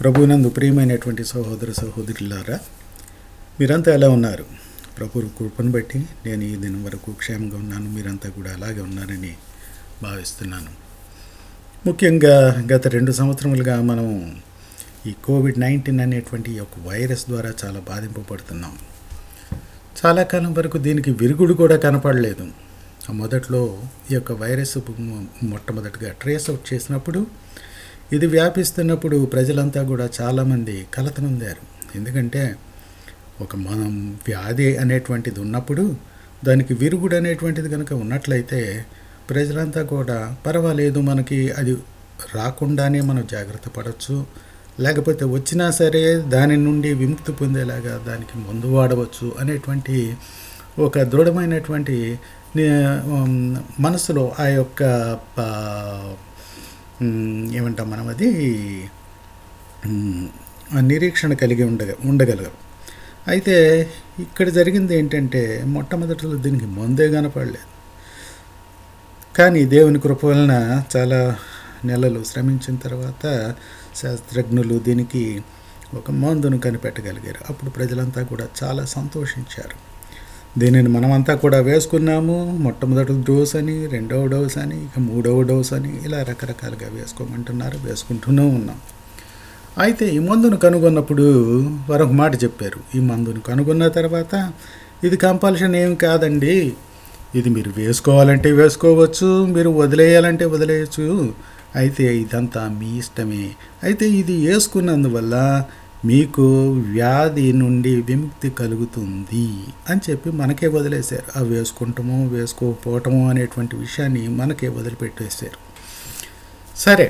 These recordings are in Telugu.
ప్రభునందు ప్రియమైనటువంటి సహోదర సహోదరులారా మీరంతా ఎలా ఉన్నారు ప్రభు కృపను బట్టి నేను ఈ దినం వరకు క్షేమంగా ఉన్నాను మీరంతా కూడా అలాగే ఉన్నారని భావిస్తున్నాను ముఖ్యంగా గత రెండు సంవత్సరములుగా మనం ఈ కోవిడ్ నైన్టీన్ అనేటువంటి ఈ యొక్క వైరస్ ద్వారా చాలా బాధింపబడుతున్నాం చాలా కాలం వరకు దీనికి విరుగుడు కూడా కనపడలేదు మొదట్లో ఈ యొక్క వైరస్ మొ- మొట్టమొదటిగా ట్రేస్ అవుట్ చేసినప్పుడు ఇది వ్యాపిస్తున్నప్పుడు ప్రజలంతా కూడా చాలామంది కలత నొందారు ఎందుకంటే ఒక మనం వ్యాధి అనేటువంటిది ఉన్నప్పుడు దానికి విరుగుడు అనేటువంటిది కనుక ఉన్నట్లయితే ప్రజలంతా కూడా పర్వాలేదు మనకి అది రాకుండానే మనం జాగ్రత్త పడవచ్చు లేకపోతే వచ్చినా సరే దాని నుండి విముక్తి పొందేలాగా దానికి మందు వాడవచ్చు అనేటువంటి ఒక దృఢమైనటువంటి ని- ఉమ్, మనసులో ఆ యొక్క ప- ఉమ్, ఏమంటాం మనం అది ఉమ్, ఆ నిరీక్షణ కలిగి ఉండగ ఉండగలగం అయితే ఇక్కడ జరిగింది ఏంటంటే మొట్టమొదటిలో దీనికి మందే కనపడలేదు కానీ దేవుని కృప వలన చాలా నెలలు శ్రమించిన తర్వాత శాస్త్రజ్ఞులు దీనికి ఒక మందును కనిపెట్టగలిగారు అప్పుడు ప్రజలంతా కూడా చాలా సంతోషించారు దీనిని మనమంతా కూడా వేసుకున్నాము మొట్టమొదటి డోస్ అని రెండవ డోస్ అని ఇక మూడవ డోస్ అని ఇలా రకరకాలుగా వేసుకోమంటున్నారు వేసుకుంటూనే ఉన్నాం అయితే ఈ మందును కనుగొన్నప్పుడు వారు ఒక మాట చెప్పారు ఈ మందును కనుగొన్న తర్వాత ఇది కంపల్షన్ ఏం కాదండి ఇది మీరు వేసుకోవాలంటే వేసుకోవచ్చు మీరు వదిలేయాలంటే వదిలేయచ్చు అయితే ఇదంతా మీ ఇష్టమే అయితే ఇది వేసుకున్నందువల్ల మీకు వ్యాధి నుండి విముక్తి కలుగుతుంది అని చెప్పి మనకే వదిలేశారు ఆ వేసుకుంటాము వేసుకోకపోవటము అనేటువంటి విషయాన్ని మనకే వదిలిపెట్టేశారు సరే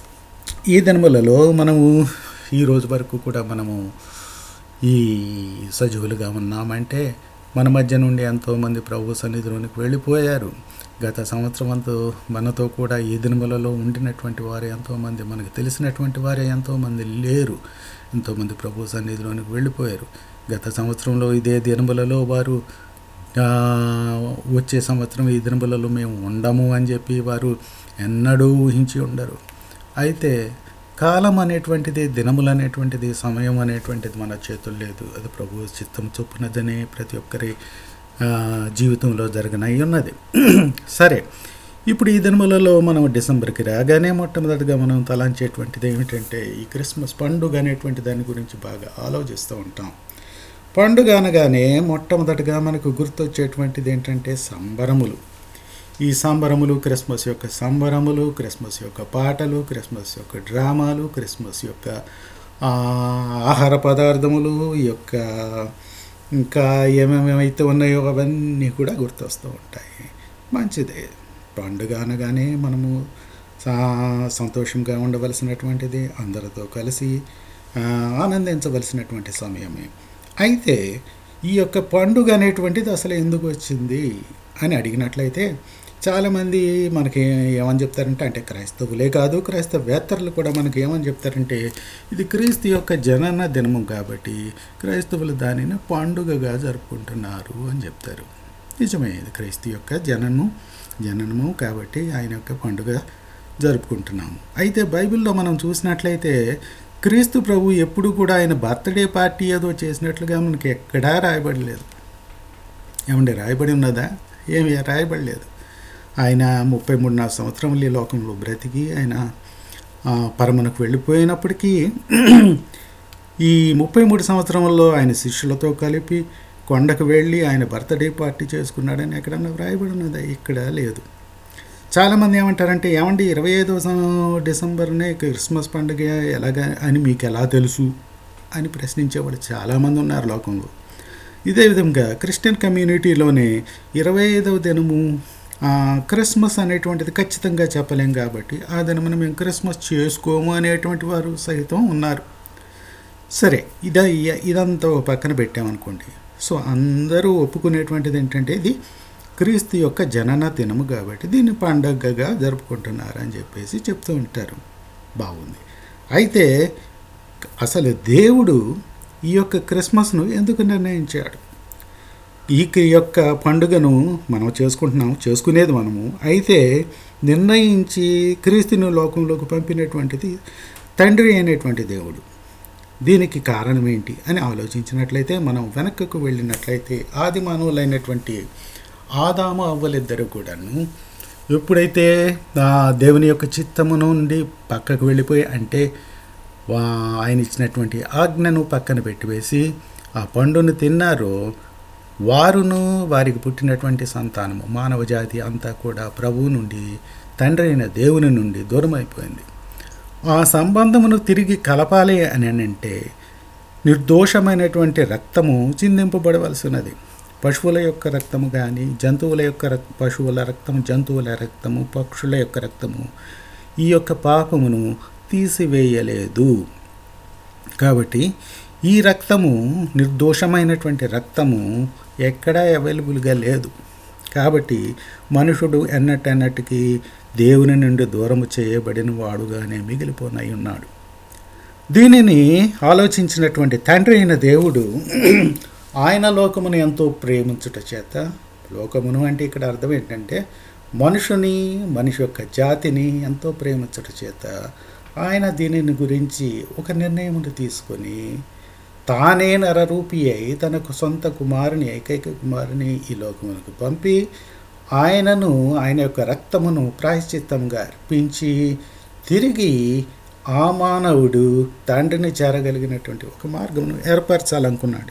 ఈ దినములలో మనము ఈ రోజు వరకు కూడా మనము ఈ సజీవులుగా ఉన్నామంటే మన మధ్య నుండి ఎంతోమంది ప్రభు సన్నిధిలోనికి వెళ్ళిపోయారు గత సంవత్సరం అంతా మనతో కూడా ఈ దినములలో ఉండినటువంటి వారు ఎంతోమంది మనకు తెలిసినటువంటి వారే ఎంతోమంది లేరు ఎంతోమంది ప్రభు సన్నిధిలోనికి వెళ్ళిపోయారు గత సంవత్సరంలో ఇదే దినములలో వారు ఆ, వచ్చే సంవత్సరం ఈ దినములలో మేము ఉండము అని చెప్పి వారు ఎన్నడూ ఊహించి ఉండరు అయితే కాలం అనేటువంటిది దినములు అనేటువంటిది సమయం అనేటువంటిది మన చేతుల్లో లేదు అది ప్రభు చిత్తం చొప్పునదని ప్రతి ఒక్కరి ఆ, జీవితంలో జరగనై ఉన్నది సరే ఇప్పుడు ఈ దినములలో మనం డిసెంబర్కి రాగానే మొట్టమొదటిగా మనం తలాంచేటువంటిది ఏమిటంటే ఈ క్రిస్మస్ పండుగ అనేటువంటి దాని గురించి బాగా ఆలోచిస్తూ ఉంటాం పండుగ అనగానే మొట్టమొదటిగా మనకు గుర్తొచ్చేటువంటిది ఏంటంటే సంబరములు ఈ సంబరములు క్రిస్మస్ యొక్క సంబరములు క్రిస్మస్ యొక్క పాటలు క్రిస్మస్ యొక్క డ్రామాలు క్రిస్మస్ యొక్క ఆ, ఆహార పదార్థములు ఈ యొక్క ఇంకా ఏమేమైతే ఉన్నాయో అవన్నీ కూడా గుర్తొస్తూ ఉంటాయి మంచిదే పండుగ అనగానే మనము సా- సంతోషంగా ఉండవలసినటువంటిది అందరితో కలిసి ఆ, ఆనందించవలసినటువంటి సమయమే అయితే ఈ యొక్క పండుగ అనేటువంటిది అసలు ఎందుకు వచ్చింది అని అడిగినట్లయితే చాలామంది మనకి ఏమని చెప్తారంటే అంటే క్రైస్తవులే కాదు క్రైస్తవేత్తరులు కూడా మనకి ఏమని చెప్తారంటే ఇది క్రీస్తు యొక్క జనన దినము కాబట్టి క్రైస్తవులు దానిని పండుగగా జరుపుకుంటున్నారు అని చెప్తారు నిజమే ఇది క్రీస్తు యొక్క జననము జననము కాబట్టి ఆయన యొక్క పండుగ జరుపుకుంటున్నాము అయితే బైబిల్లో మనం చూసినట్లయితే క్రీస్తు ప్రభు ఎప్పుడు కూడా ఆయన బర్త్డే పార్టీ ఏదో చేసినట్లుగా మనకి ఎక్కడా రాయబడలేదు ఏమండి రాయబడి ఉన్నదా ఏమి రాయబడలేదు ఆయన ముప్పై మూడున్నర సంవత్సరములు ఈ లోకంలో బ్రతికి ఆయన ఆ, పరమునకు వెళ్ళిపోయినప్పటికీ ఈ ముప్పై మూడు సంవత్సరంలో ఆయన శిష్యులతో కలిపి కొండకు వెళ్ళి ఆయన బర్త్డే పార్టీ చేసుకున్నాడని ఎక్కడన్నా వ్రాయబడి ఉన్నదా ఇక్కడ లేదు చాలామంది ఏమంటారంటే ఏమండి ఇరవై ఐదో డిసెంబర్నే క్రిస్మస్ పండుగ ఎలాగా అని మీకు ఎలా తెలుసు అని ప్రశ్నించేవాళ్ళు చాలామంది ఉన్నారు లోకంలో ఇదే విధంగా క్రిస్టియన్ కమ్యూనిటీలోనే ఇరవై ఐదవ దినము ఆ, క్రిస్మస్ అనేటువంటిది ఖచ్చితంగా చెప్పలేం కాబట్టి ఆ దినమున మేము క్రిస్మస్ చేసుకోము అనేటువంటి వారు సైతం ఉన్నారు సరే ఇద ఇదంతా ఓ పక్కన పెట్టామనుకోండి సో అందరూ ఒప్పుకునేటువంటిది ఏంటంటే ఇది క్రీస్తు యొక్క జనన దినము కాబట్టి దీన్ని పండగగా జరుపుకుంటున్నారు అని చెప్పేసి చెప్తూ ఉంటారు బాగుంది అయితే అసలు దేవుడు ఈ యొక్క క్రిస్మస్ను ఎందుకు నిర్ణయించాడు ఈ క- యొక్క పండుగను మనం చేసుకుంటున్నాం చేసుకునేది మనము అయితే నిర్ణయించి క్రీస్తుని లోకంలోకి పంపినటువంటిది తండ్రి అయినటువంటి దేవుడు దీనికి కారణం ఏంటి అని ఆలోచించినట్లయితే మనం వెనక్కు వెళ్ళినట్లయితే ఆది మానవులైనటువంటి ఆదాము అవ్వలిద్దరు కూడాను ఎప్పుడైతే ఆ దేవుని యొక్క చిత్తము నుండి పక్కకు వెళ్ళిపోయి అంటే వా- ఆయన ఇచ్చినటువంటి ఆజ్ఞను పక్కన పెట్టివేసి ఆ పండును తిన్నారో వారును వారికి పుట్టినటువంటి సంతానము మానవ జాతి అంతా కూడా ప్రభువు నుండి తండ్రి అయిన దేవుని నుండి దూరం అయిపోయింది ఆ సంబంధమును తిరిగి కలపాలి అని అంటే నిర్దోషమైనటువంటి రక్తము చిందింపబడవలసినది పశువుల యొక్క రక్తము కానీ జంతువుల యొక్క రక్ పశువుల రక్తము జంతువుల రక్తము పక్షుల యొక్క రక్తము ఈ యొక్క పాపమును తీసివేయలేదు కాబట్టి ఈ రక్తము నిర్దోషమైనటువంటి రక్తము ఎక్కడా అవైలబుల్గా లేదు కాబట్టి మనుషుడు ఎన్నటన్నటికీ దేవుని నుండి దూరము చేయబడిన వాడుగానే మిగిలిపోనై ఉన్నాడు దీనిని ఆలోచించినటువంటి తండ్రి అయిన దేవుడు ఆయన లోకమును ఎంతో ప్రేమించుట చేత లోకమును అంటే ఇక్కడ అర్థం ఏంటంటే మనుషుని మనిషి యొక్క జాతిని ఎంతో ప్రేమించుట చేత ఆయన దీనిని గురించి ఒక నిర్ణయమును తీసుకొని తానే నరరూపి అయి తనకు సొంత కుమారుని ఏకైక కుమారుని ఈ లోకమునకు పంపి ఆయనను ఆయన యొక్క రక్తమును ప్రాయశ్చిత్తంగా అర్పించి తిరిగి ఆ మానవుడు తండ్రిని చేరగలిగినటువంటి ఒక మార్గమును ఏర్పరచాలనుకున్నాడు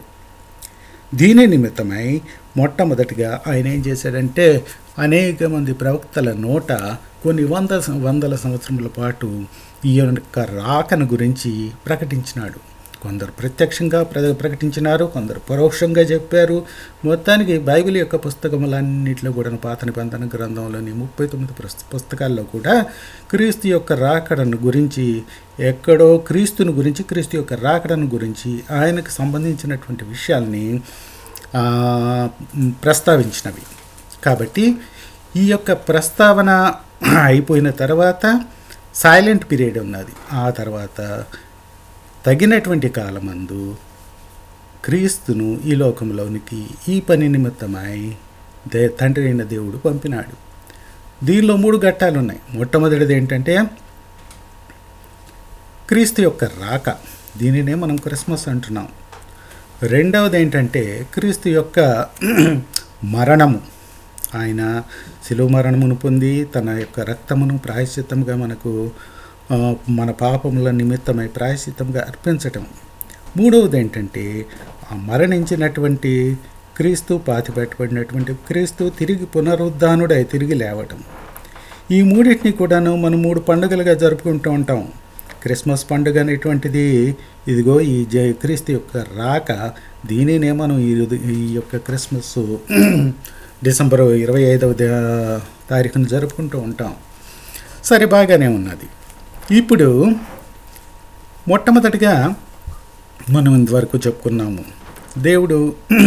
దీని నిమిత్తమై మొట్టమొదటిగా ఆయన ఏం చేశాడంటే అనేక మంది ప్రవక్తల నోట కొన్ని వంద వందల సంవత్సరముల పాటు ఈ యొక్క రాకను గురించి ప్రకటించినాడు కొందరు ప్రత్యక్షంగా ప్ర ప్రకటించినారు కొందరు పరోక్షంగా చెప్పారు మొత్తానికి బైబిల్ యొక్క పుస్తకములన్నింటిలో కూడా పాత నిబంధన గ్రంథంలోని ముప్పై తొమ్మిది పుస్త- పుస్తకాల్లో కూడా క్రీస్తు యొక్క రాకడను గురించి ఎక్కడో క్రీస్తుని గురించి క్రీస్తు యొక్క రాకడను గురించి ఆయనకు సంబంధించినటువంటి విషయాల్ని ఆ, మ్, ప్రస్తావించినవి కాబట్టి ఈ యొక్క ప్రస్తావన అయిపోయిన తర్వాత సైలెంట్ పీరియడ్ ఉన్నది ఆ తర్వాత తగినటువంటి కాలమందు క్రీస్తును ఈ లోకంలోనికి ఈ పని నిమిత్తమై దే తండ్రి అయిన దేవుడు పంపినాడు దీనిలో మూడు ఘట్టాలు ఉన్నాయి మొట్టమొదటిది ఏంటంటే క్రీస్తు యొక్క రాక దీనినే మనం క్రిస్మస్ అంటున్నాం రెండవది ఏంటంటే క్రీస్తు యొక్క మరణము ఆయన శిలువ మరణమును పొంది తన యొక్క రక్తమును ప్రాయశ్చిత్తంగా మనకు ఆ, మన పాపముల నిమిత్తమై ప్రాయశ్చిత్తంగా అర్పించటం మూడవది ఏంటంటే ఆ మరణించినటువంటి క్రీస్తు పాతిపెట్టబడినటువంటి క్రీస్తు తిరిగి పునరుద్ధానుడై తిరిగి లేవటం ఈ మూడింటిని కూడాను మనం మూడు పండుగలుగా జరుపుకుంటూ ఉంటాం క్రిస్మస్ పండుగ అనేటువంటిది ఇదిగో ఈ జై క్రీస్తు యొక్క రాక దీనినే మనం ఈ ఈ యొక్క క్రిస్మస్ డిసెంబర్ ఇరవై ఐదవ తారీఖున జరుపుకుంటూ ఉంటాం సరే బాగానే ఉన్నది ఇప్పుడు మొట్టమొదటిగా మనం ఇంతవరకు చెప్పుకున్నాము దేవుడు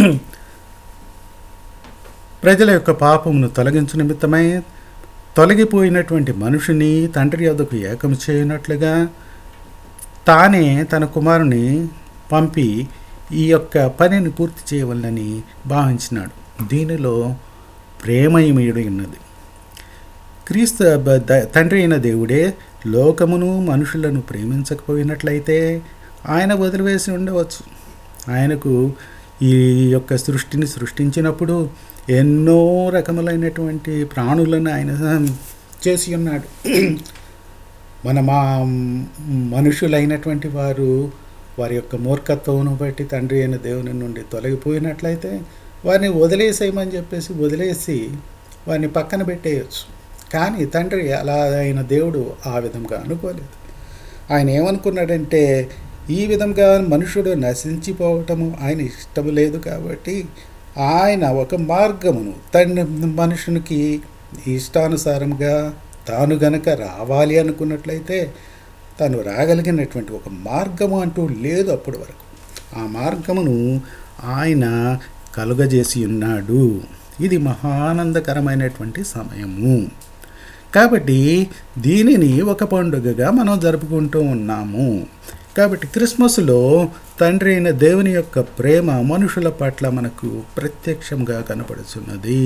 ప్రజల యొక్క పాపమును తొలగించు నిమిత్తమై తొలగిపోయినటువంటి మనుషుని తండ్రి యొద్దకు ఏకం చేయనట్లుగా తానే తన కుమారుని పంపి ఈ యొక్క పనిని పూర్తి చేయవలనని భావించినాడు దీనిలో ప్రేమయమయుడి ఉన్నది క్రీస్తు బ- ద- తండ్రి అయిన దేవుడే లోకమును మనుషులను ప్రేమించకపోయినట్లయితే ఆయన వదిలివేసి ఉండవచ్చు ఆయనకు ఈ యొక్క సృష్టిని సృష్టించినప్పుడు ఎన్నో రకములైనటువంటి ప్రాణులను ఆయన చేసి ఉన్నాడు మన మా మనుషులైనటువంటి వారు వారి యొక్క మూర్ఖత్వమును బట్టి తండ్రి అయిన దేవుని నుండి తొలగిపోయినట్లయితే వారిని వదిలేసేయమని చెప్పేసి వదిలేసి వారిని పక్కన పెట్టేయచ్చు కానీ తండ్రి అలా అయిన దేవుడు ఆ విధంగా అనుకోలేదు ఆయన ఏమనుకున్నాడంటే ఈ విధంగా మనుషుడు నశించిపోవటము ఆయన ఇష్టం లేదు కాబట్టి ఆయన ఒక మార్గమును తన మనుషునికి ఇష్టానుసారంగా తాను గనక రావాలి అనుకున్నట్లయితే తను రాగలిగినటువంటి ఒక మార్గము అంటూ లేదు అప్పటి వరకు ఆ మార్గమును ఆయన కలుగజేసి ఉన్నాడు ఇది మహానందకరమైనటువంటి సమయము కాబట్టి దీనిని ఒక పండుగగా మనం జరుపుకుంటూ ఉన్నాము కాబట్టి క్రిస్మస్లో తండ్రి అయిన దేవుని యొక్క ప్రేమ మనుషుల పట్ల మనకు ప్రత్యక్షంగా కనపడుచున్నది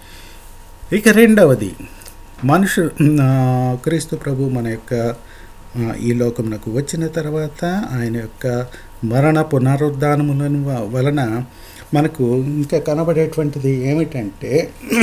ఇక రెండవది మనుషు ఆ, క్రీస్తు ప్రభు మన యొక్క ఆ, ఈ లోకమునకు వచ్చిన తర్వాత ఆయన యొక్క మరణ పునరుద్ధానములను వ- వలన మనకు ఇంకా కనబడేటువంటిది ఏమిటంటే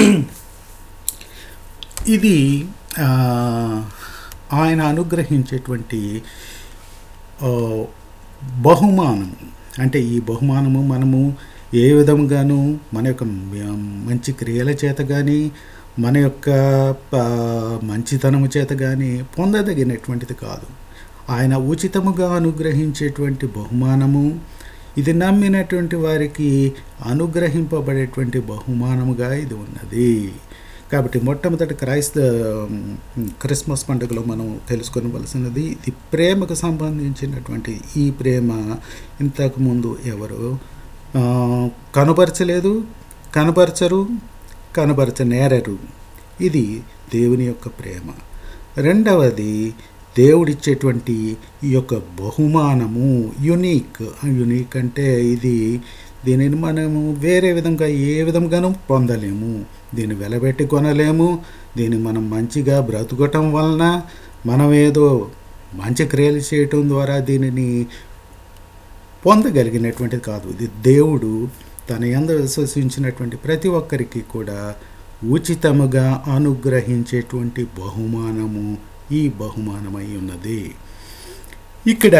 ఇది ఆ, ఆయన అనుగ్రహించేటువంటి ఆ, బహుమానము అంటే ఈ బహుమానము మనము ఏ విధంగాను మన యొక్క మ- మంచి క్రియల చేత కానీ మన యొక్క ప- మంచితనము చేత కానీ పొందదగినటువంటిది కాదు ఆయన ఉచితముగా అనుగ్రహించేటువంటి బహుమానము ఇది నమ్మినటువంటి వారికి అనుగ్రహింపబడేటువంటి బహుమానముగా ఇది ఉన్నది కాబట్టి మొట్టమొదటి క్రైస్త క్రిస్మస్ పండుగలో మనం తెలుసుకోవలసినది ఇది ప్రేమకు సంబంధించినటువంటి ఈ ప్రేమ ఇంతకుముందు ఎవరు ఆ, కనుపరచలేదు కనపరచరు కనపరచనేరరు ఇది దేవుని యొక్క ప్రేమ రెండవది దేవుడిచ్చేటువంటి ఈ యొక్క బహుమానము యునీక్ యునీక్ అంటే ఇది దీనిని మనము వేరే విధంగా ఏ విధంగానూ పొందలేము దీన్ని వెలబెట్టి కొనలేము దీన్ని మనం మంచిగా బ్రతుకటం వలన మనం ఏదో మంచి క్రియలు చేయటం ద్వారా దీనిని పొందగలిగినటువంటిది కాదు ఇది దేవుడు తన యందు విశ్వసించినటువంటి ప్రతి ఒక్కరికి కూడా ఉచితముగా అనుగ్రహించేటువంటి బహుమానము ఈ బహుమానమై ఉన్నది ఇక్కడ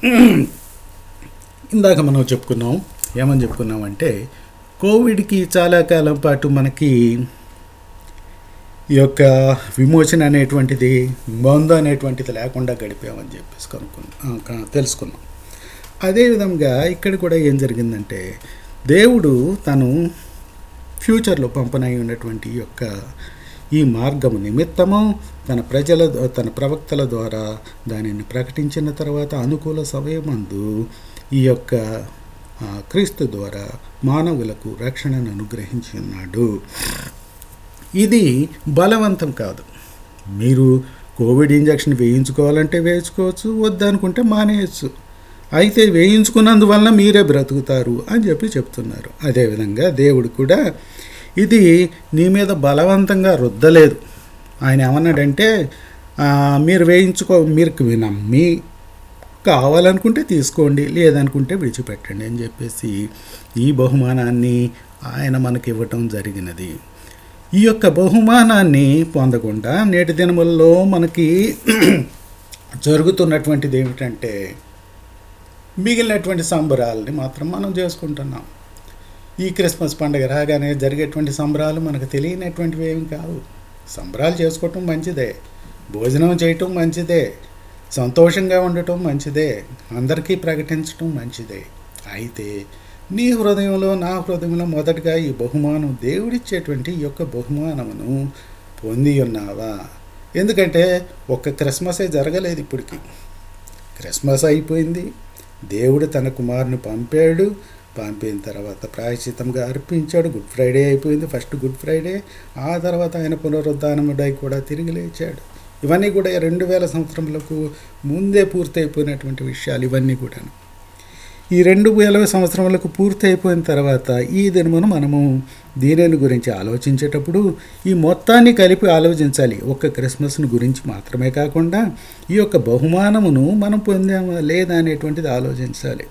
ఇందాక మనం చెప్పుకున్నాం ఏమని చెప్పుకున్నామంటే కోవిడ్కి చాలా కాలం పాటు మనకి ఈ యొక్క విమోచన అనేటువంటిది మందు అనేటువంటిది లేకుండా గడిపామని చెప్పేసి కనుక్కున్నాం తెలుసుకున్నాం అదేవిధంగా ఇక్కడ కూడా ఏం జరిగిందంటే దేవుడు తను ఫ్యూచర్లో పంపనై ఉన్నటువంటి ఈ యొక్క ఈ మార్గము నిమిత్తము తన ప్రజల తన ప్రవక్తల ద్వారా దానిని ప్రకటించిన తర్వాత అనుకూల సమయమందు ఈ యొక్క ఆ, క్రీస్తు ద్వారా మానవులకు రక్షణను అనుగ్రహించి ఉన్నాడు ఇది బలవంతం కాదు మీరు కోవిడ్ ఇంజక్షన్ వేయించుకోవాలంటే వేయించుకోవచ్చు వద్దనుకుంటే మానేయచ్చు అయితే వేయించుకున్నందువలన మీరే బ్రతుకుతారు అని చెప్పి చెప్తున్నారు అదేవిధంగా దేవుడు కూడా ఇది నీ మీద బలవంతంగా రుద్దలేదు ఆయన ఏమన్నాడంటే ఆ, మీరు వేయించుకో మీరు నమ్మి కావాలనుకుంటే తీసుకోండి లేదనుకుంటే విడిచిపెట్టండి అని చెప్పేసి ఈ బహుమానాన్ని ఆయన మనకి ఇవ్వటం జరిగినది ఈ యొక్క బహుమానాన్ని పొందకుండా నేటి దినములలో మనకి జరుగుతున్నటువంటిది ఏమిటంటే మిగిలినటువంటి సంబరాలని మాత్రం మనం చేసుకుంటున్నాం ఈ క్రిస్మస్ పండుగ రాగానే జరిగేటువంటి సంబరాలు మనకు తెలియనటువంటివి ఏమి కావు సంబరాలు చేసుకోవటం మంచిదే భోజనం చేయటం మంచిదే సంతోషంగా ఉండటం మంచిదే అందరికీ ప్రకటించటం మంచిదే అయితే నీ హృదయంలో నా హృదయంలో మొదటగా ఈ బహుమానం దేవుడిచ్చేటువంటి ఈ యొక్క బహుమానమును పొంది ఉన్నావా ఎందుకంటే ఒక్క క్రిస్మసే జరగలేదు ఇప్పటికి క్రిస్మస్ అయిపోయింది దేవుడు తన కుమారుని పంపాడు పంపిన తర్వాత ప్రాయశ్చితంగా అర్పించాడు గుడ్ ఫ్రైడే అయిపోయింది ఫస్ట్ గుడ్ ఫ్రైడే ఆ తర్వాత ఆయన పునరుద్ధానముడై కూడా తిరిగి లేచాడు ఇవన్నీ కూడా రెండు వేల సంవత్సరములకు ముందే పూర్తయిపోయినటువంటి విషయాలు ఇవన్నీ కూడా ఈ రెండు వేల సంవత్సరములకు పూర్తి అయిపోయిన తర్వాత ఈ దినమును మనము దీనిని గురించి ఆలోచించేటప్పుడు ఈ మొత్తాన్ని కలిపి ఆలోచించాలి ఒక్క క్రిస్మస్ను గురించి మాత్రమే కాకుండా ఈ యొక్క బహుమానమును మనం పొందామా లేదా అనేటువంటిది ఆలోచించాలి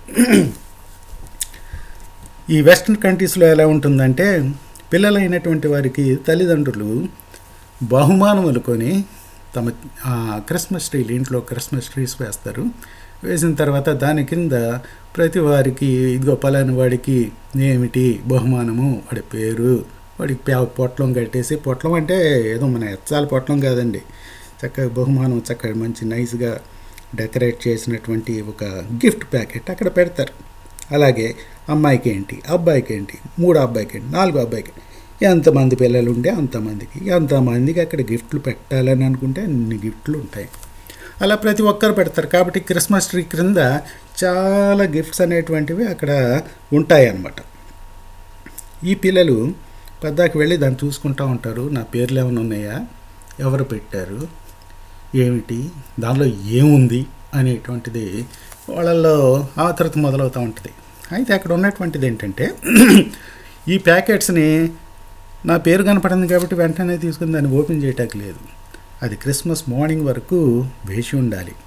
ఈ వెస్ట్రన్ కంట్రీస్లో ఎలా ఉంటుందంటే పిల్లలైనటువంటి వారికి తల్లిదండ్రులు బహుమానములు కొని తమ ఆ, క్రిస్మస్ ట్రీలు ఇంట్లో క్రిస్మస్ ట్రీస్ వేస్తారు వేసిన తర్వాత దాని కింద ప్రతి వారికి ఇదిగో పలాని వాడికి ఏమిటి బహుమానము వాడి పేరు వాడికి పే- పొట్లం కట్టేసి పొట్లం అంటే ఏదో మన ఎచ్చాల పొట్లం కాదండి చక్కగా బహుమానం చక్కగా మంచి నైస్గా డెకరేట్ చేసినటువంటి ఒక గిఫ్ట్ ప్యాకెట్ అక్కడ పెడతారు అలాగే అమ్మాయికి ఏంటి అబ్బాయికి ఏంటి మూడో అబ్బాయికి ఏంటి నాలుగో అబ్బాయికి ఎంతమంది పిల్లలు ఉంటే అంతమందికి ఎంతమందికి అక్కడ గిఫ్ట్లు పెట్టాలని అనుకుంటే అన్ని గిఫ్ట్లు ఉంటాయి అలా ప్రతి ఒక్కరు పెడతారు కాబట్టి క్రిస్మస్ ట్రీ క్రింద చాలా గిఫ్ట్స్ అనేటువంటివి అక్కడ ఉంటాయి అన్నమాట ఈ పిల్లలు పద్దాకి వెళ్ళి దాన్ని చూసుకుంటూ ఉంటారు నా పేర్లు ఏమైనా ఉన్నాయా ఎవరు పెట్టారు ఏమిటి దానిలో ఏముంది అనేటువంటిది వాళ్ళల్లో ఆతృత మొదలవుతూ ఉంటుంది అయితే అక్కడ ఉన్నటువంటిది ఏంటంటే ఈ ప్యాకెట్స్ని నా పేరు కనపడింది కాబట్టి వెంటనే తీసుకుని దాన్ని ఓపెన్ చేయటానికి లేదు అది క్రిస్మస్ మార్నింగ్ వరకు వేసి ఉండాలి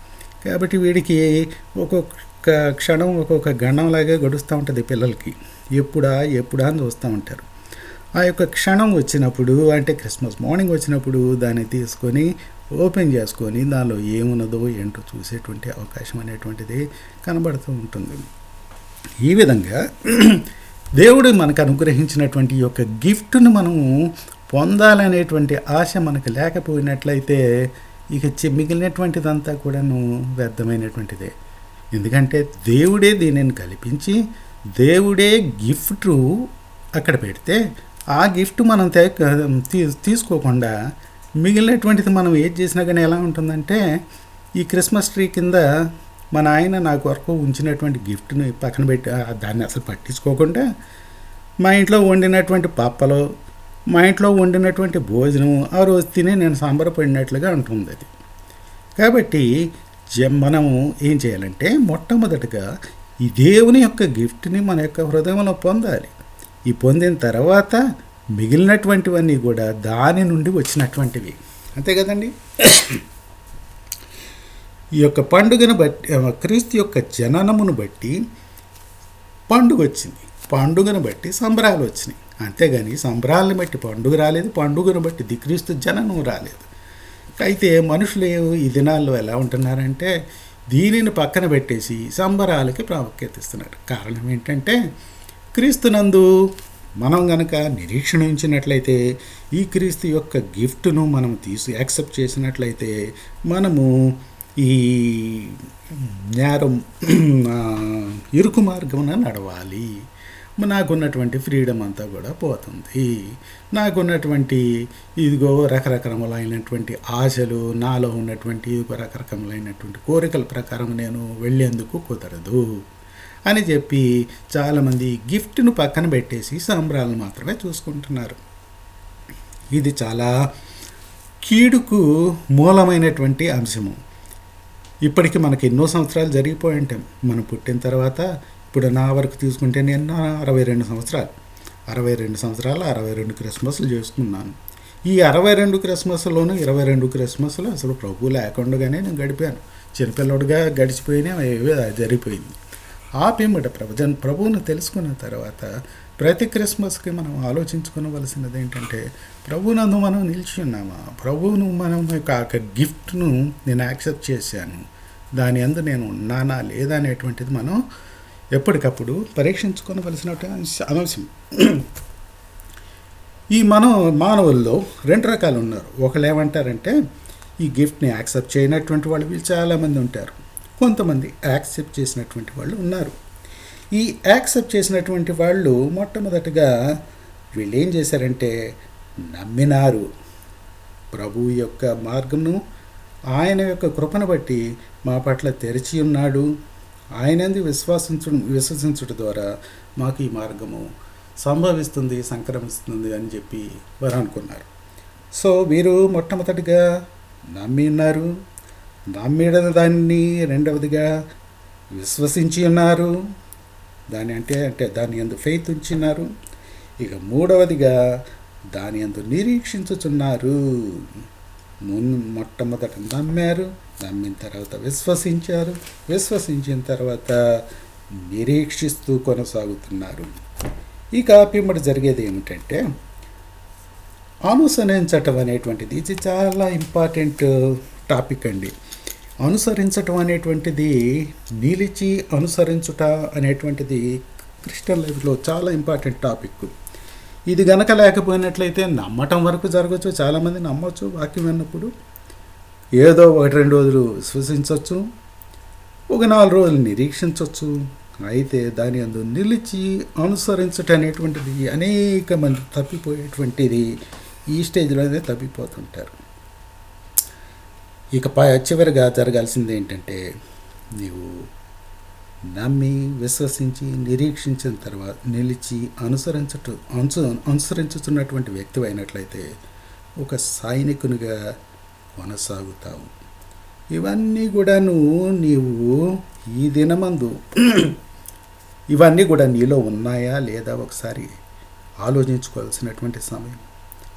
కాబట్టి వీడికి ఒక్కొక్క క్షణం ఒక్కొక్క గణంలాగే గడుస్తూ ఉంటుంది పిల్లలకి ఎప్పుడా ఎప్పుడా అని చూస్తూ ఉంటారు ఆ యొక్క క్షణం వచ్చినప్పుడు అంటే క్రిస్మస్ మార్నింగ్ వచ్చినప్పుడు దాన్ని తీసుకొని ఓపెన్ చేసుకొని దానిలో ఏమున్నదో ఏంటో చూసేటువంటి అవకాశం అనేటువంటిది కనబడుతూ ఉంటుంది ఈ విధంగా దేవుడు మనకు అనుగ్రహించినటువంటి ఈ యొక్క గిఫ్ట్ను మనము పొందాలనేటువంటి ఆశ మనకు లేకపోయినట్లయితే ఇక చి- మిగిలినటువంటిదంతా కూడాను వ్యర్థమైనటువంటిదే ఎందుకంటే దేవుడే దీనిని కల్పించి దేవుడే గిఫ్ట్ అక్కడ పెడితే ఆ గిఫ్ట్ మనం తే తీ- తీసుకోకుండా మిగిలినటువంటిది మనం ఏది చేసినా కానీ ఎలా ఉంటుందంటే ఈ క్రిస్మస్ ట్రీ కింద మన ఆయన నా కొరకు ఉంచినటువంటి గిఫ్ట్ని పక్కన పెట్టి ఆ దాన్ని అసలు పట్టించుకోకుండా మా ఇంట్లో వండినటువంటి పప్పలో మా ఇంట్లో వండినటువంటి భోజనం ఆ రోజు తిని నేను సంబరపడినట్లుగా ఉంటుంది అది కాబట్టి జ- మనము ఏం చేయాలంటే మొట్టమొదటిగా ఈ దేవుని యొక్క గిఫ్ట్ని మన యొక్క హృదయంలో పొందాలి ఈ పొందిన తర్వాత మిగిలినటువంటివన్నీ కూడా దాని నుండి వచ్చినటువంటివి అంతే కదండి ఈ యొక్క పండుగను బట్టి ఆ, క్రీస్తు యొక్క జననమును బట్టి పండుగ వచ్చింది పండుగను బట్టి సంబరాలు వచ్చినాయి అంతేగాని సంబరాలను బట్టి పండుగ రాలేదు పండుగను బట్టి ది క్రీస్తు జననం రాలేదు అయితే మనుషులు ఈ దినాల్లో ఎలా ఉంటున్నారంటే దీనిని పక్కన పెట్టేసి సంబరాలకి ప్రాముఖ్యత ఇస్తున్నారు కారణం ఏంటంటే క్రీస్తునందు మనం గనక నిరీక్షణ ఉంచినట్లయితే ఈ క్రీస్తు యొక్క గిఫ్ట్ను మనం తీసి యాక్సెప్ట్ చేసినట్లయితే మనము ఈ నేరం ఆ, ఇరుకు మార్గమున నడవాలి నాకున్నటువంటి ఫ్రీడమ్ అంతా కూడా పోతుంది నాకున్నటువంటి ఇదిగో రకరకములైనటువంటి ఆశలు నాలో ఉన్నటువంటి ఇదిగో రకరకములైనటువంటి కోరికల ప్రకారం నేను వెళ్ళేందుకు కుదరదు అని చెప్పి చాలామంది గిఫ్ట్ను పక్కన పెట్టేసి సంబరాలను మాత్రమే చూసుకుంటున్నారు ఇది చాలా కీడుకు మూలమైనటువంటి అంశము ఇప్పటికి మనకి ఎన్నో సంవత్సరాలు జరిగిపోయి ఉంటాం మనం పుట్టిన తర్వాత ఇప్పుడు నా వరకు తీసుకుంటే నేను నా అరవై రెండు సంవత్సరాలు అరవై రెండు సంవత్సరాలు అరవై రెండు క్రిస్మస్లు చేసుకున్నాను ఈ అరవై రెండు క్రిస్మస్లోనూ ఇరవై రెండు క్రిస్మస్లు అసలు ప్రభు లేకుండానే నేను గడిపాను చిన్నపిల్లడుగా గడిచిపోయినా ఏవో జరిగిపోయింది ఆ పిమ్మట ప్రభు ప్రభువును తెలుసుకున్న తర్వాత ప్రతి క్రిస్మస్కి మనం ఆలోచించుకోవలసినది ఏంటంటే ప్రభునందు మనం నిలిచి ఉన్నామా ప్రభువును మనం యొక్క ఆ యొక్క గిఫ్ట్ను నేను యాక్సెప్ట్ చేశాను దాని అందు నేను ఉన్నానా లేదా అనేటువంటిది మనం ఎప్పటికప్పుడు పరీక్షించుకోవలసిన అంశం ఈ మనం మానవుల్లో రెండు రకాలు ఉన్నారు ఒకళ్ళు ఏమంటారంటే ఈ గిఫ్ట్ని యాక్సెప్ట్ చేయనటువంటి వాళ్ళు వీళ్ళు చాలామంది ఉంటారు కొంతమంది యాక్సెప్ట్ చేసినటువంటి వాళ్ళు ఉన్నారు ఈ యాక్సెప్ట్ చేసినటువంటి వాళ్ళు మొట్టమొదటిగా వీళ్ళు ఏం చేశారంటే నమ్మినారు ప్రభు యొక్క మార్గమును ఆయన యొక్క కృపను బట్టి మా పట్ల తెరిచి ఉన్నాడు ఆయనంది విశ్వాసించు విశ్వసించుట ద్వారా మాకు ఈ మార్గము సంభవిస్తుంది సంక్రమిస్తుంది అని చెప్పి వారు అనుకున్నారు సో వీరు మొట్టమొదటిగా నమ్మి ఉన్నారు నమ్మిన దాన్ని రెండవదిగా విశ్వసించి ఉన్నారు దాని అంటే అంటే దాని ఎందు ఫెయిత్ ఉంచినారు ఇక మూడవదిగా దాని ఎందు నిరీక్షించుచున్నారు మున్ మొట్టమొదట నమ్మారు నమ్మిన తర్వాత విశ్వసించారు విశ్వసించిన తర్వాత నిరీక్షిస్తూ కొనసాగుతున్నారు ఇక పిమ్మటి జరిగేది ఏమిటంటే అనుసరించటం అనేటువంటిది ఇది చాలా ఇంపార్టెంట్ టాపిక్ అండి అనుసరించటం అనేటువంటిది నిలిచి అనుసరించుట అనేటువంటిది క్రిస్టియన్ లైఫ్లో చాలా ఇంపార్టెంట్ టాపిక్ ఇది గనక లేకపోయినట్లయితే నమ్మటం వరకు జరగచ్చు చాలామంది నమ్మొచ్చు వాక్యం విన్నప్పుడు ఏదో ఒకటి రెండు రోజులు విశ్వసించవచ్చు ఒక నాలుగు రోజులు నిరీక్షించవచ్చు అయితే దాని అందు నిలిచి అనుసరించటం అనేటువంటిది అనేక మంది తప్పిపోయేటువంటిది ఈ స్టేజ్లోనే తప్పిపోతుంటారు ఇక ప చివరిగా జరగాల్సింది ఏంటంటే నీవు నమ్మి విశ్వసించి నిరీక్షించిన తర్వాత నిలిచి అనుసరించట అనుస అనుసరించుతున్నటువంటి వ్యక్తి అయినట్లయితే ఒక సైనికునిగా కొనసాగుతావు ఇవన్నీ కూడాను నీవు ఈ దినమందు ఇవన్నీ కూడా నీలో ఉన్నాయా లేదా ఒకసారి ఆలోచించుకోవాల్సినటువంటి సమయం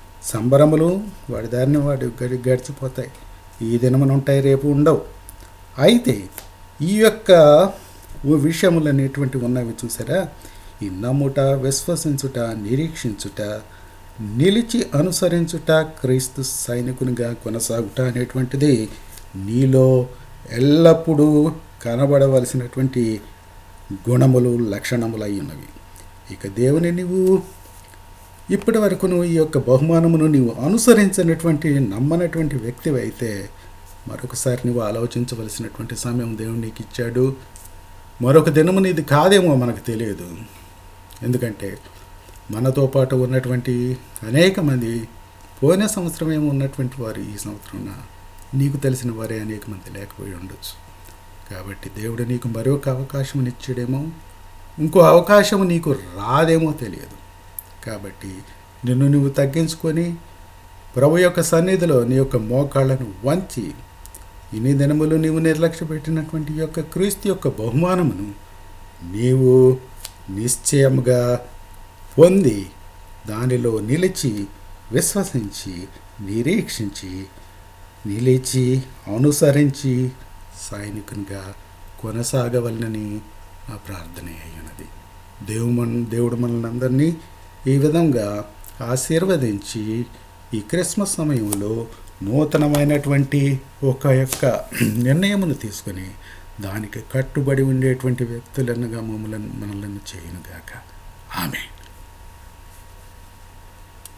సంబరములు వాడి దారిని వాడు గడి గడిచిపోతాయి ఈ దినమున ఉంటాయి రేపు ఉండవు అయితే ఈ యొక్క విషయములు అనేటువంటి ఉన్నవి చూసారా ఈ నమ్ముట విశ్వసించుట నిరీక్షించుట నిలిచి అనుసరించుట క్రీస్తు సైనికునిగా కొనసాగుట అనేటువంటిది నీలో ఎల్లప్పుడూ కనబడవలసినటువంటి గుణములు లక్షణములు అయి ఉన్నవి ఇక దేవుని నీవు ఇప్పటి వరకు నువ్వు ఈ యొక్క బహుమానమును నీవు అనుసరించినటువంటి నమ్మనటువంటి వ్యక్తి అయితే మరొకసారి నువ్వు ఆలోచించవలసినటువంటి సమయం దేవుడు నీకు ఇచ్చాడు మరొక దినము నీది కాదేమో మనకు తెలియదు ఎందుకంటే మనతో పాటు ఉన్నటువంటి అనేక మంది పోయిన సంవత్సరం ఏమో ఉన్నటువంటి వారు ఈ సంవత్సరం నీకు తెలిసిన వారే అనేక మంది లేకపోయి ఉండొచ్చు కాబట్టి దేవుడు నీకు మరొక అవకాశం ఇచ్చాడేమో ఇంకో అవకాశం నీకు రాదేమో తెలియదు కాబట్టి నిన్ను నువ్వు తగ్గించుకొని ప్రభు యొక్క సన్నిధిలో నీ యొక్క మోకాళ్ళను వంచి ఇన్ని దినములు నీవు నిర్లక్ష్య పెట్టినటువంటి ఈ యొక్క క్రీస్తు యొక్క బహుమానమును నీవు నిశ్చయముగా పొంది దానిలో నిలిచి విశ్వసించి నిరీక్షించి నిలిచి అనుసరించి సైనికునిగా కొనసాగవలనని నా ప్రార్థన అయ్యున్నది దేవు మన దేవుడు మనల్ని అందరినీ ఈ విధంగా ఆశీర్వదించి ఈ క్రిస్మస్ సమయంలో నూతనమైనటువంటి ఒక యొక్క నిర్ణయమును తీసుకొని దానికి కట్టుబడి ఉండేటువంటి వ్యక్తులన్నగా మమ్మల్ని మనల్ని చేయనుగాక ఆమె